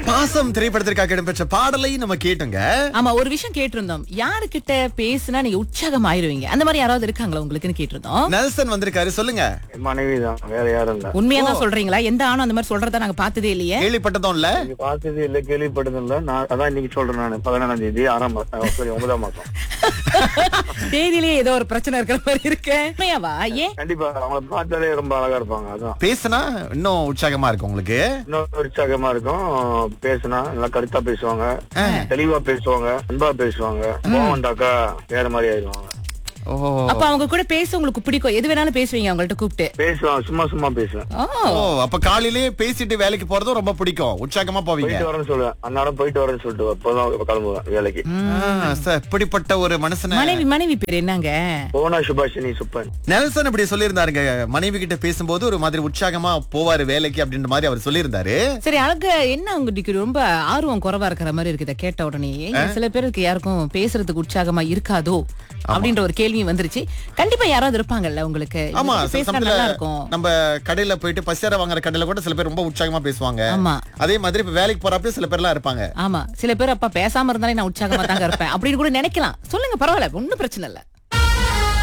பாசம் திரைப்படத்திற்காக இடம்பெற்ற பாடலை நம்ம கேட்டோங்க ஆமா ஒரு விஷயம் கேட்டிருந்தோம் யாருக்கிட்ட பேசுனா நீங்க உற்சாகம் ஆயிருவீங்க அந்த மாதிரி யாராவது இருக்காங்களா உங்களுக்குன்னு கேட்டிருந்தோம் நெல்சன் வந்திருக்காரு சொல்லுங்க என் மனைவி தான் வேற யாரும் இல்ல உண்மையா தான் சொல்றீங்களா எந்த ஆணும் அந்த மாதிரி சொல்றதா நாங்க பார்த்ததே இல்லையே கேள்விப்பட்டதும் இல்ல நீங்க பார்த்தது இல்ல கேள்விப்பட்டது இல்ல நான் அதான் இன்னைக்கு சொல்றேன் நான் பதினேழாம் தேதி ஆறாம் மாசம் சாரி ஒன்பதாம் மாசம் தேதியிலேயே ஏதோ ஒரு பிரச்சனை இருக்கிற மாதிரி இருக்கு உண்மையாவா ஏன் கண்டிப்பா அவங்கள பார்த்தாலே ரொம்ப அழகா இருப்பாங்க அதான் பேசுனா இன்னும் உற்சாகமா இருக்கு உங்களுக்கு இன்னும் உற்சாகமா இருக்கும் பேசுனா நல்லா கருத்தா பேசுவாங்க தெளிவா பேசுவாங்க அன்பா பேசுவாங்க கோவம் வந்தாக்கா வேற மாதிரி ஆயிடுவாங்க ஓ அப்ப அவங்க கூட பேச உங்களுக்கு பிடிக்கும் எது வேணாலும் பேசுவீங்க அவங்கள்ட்ட கூப்பிட்டு பேசுவாங்க சும்மா சும்மா பேசுவேன் ஓ ஓ அப்ப காலையிலேயே பேசிட்டு வேலைக்கு போறதும் ரொம்ப பிடிக்கும் உற்சாகமா போவீங்க போயிட்டு வரேன்னு சொல்லுவேன் அந்நேரம் போயிட்டு வரேன்னு சொல்லிட்டு அப்பதான் கிளம்புவேன் வேலைக்கு ஆ, சார், இப்படிப்பட்ட ஒரு மனுஷனை மனைவி மனைவி பேர் என்னங்க போனா சுபாஷினி சுப்பன் நெல்சன் இப்படி சொல்லியிருந்தாருங்க மனைவி கிட்ட பேசும்போது ஒரு மாதிரி உற்சாகமா போவாரு வேலைக்கு அப்படின்ற மாதிரி அவர் சொல்லியிருந்தாரு சரி அழக என்ன உங்களுக்கு ரொம்ப ஆர்வம் குறைவா இருக்கிற மாதிரி இருக்குது இதை கேட்ட உடனே சில பேருக்கு யாருக்கும் பேசுறதுக்கு உற்சாகமா இருக்காதோ அப்படின்ற ஒரு கேள்வி வந்துருச்சு கண்டிப்பா யாராவது இருப்பாங்கல்ல உங்களுக்கு ஆமா இவங்க சில பேசினா சமயத்துல நல்லா இருக்கும் நம்ம கடையில போயிட்டு பசியார வாங்குற கடையில கூட சில பேர் ரொம்ப உற்சாகமா பேசுவாங்க ஆமா அதே மாதிரி இப்ப வேலைக்கு போறப்ப சில பேர்லாம் இருப்பாங்க ஆமா சில பேர் அப்பா பேசாம இருந்தாலே நான் உற்சாகமா தாங்க இருப்பேன் அப்படின்னு கூட நினைக்கலாம் சொல்லுங்க பரவாயில்ல ஒண்ணும் பிரச்சனை இல்ல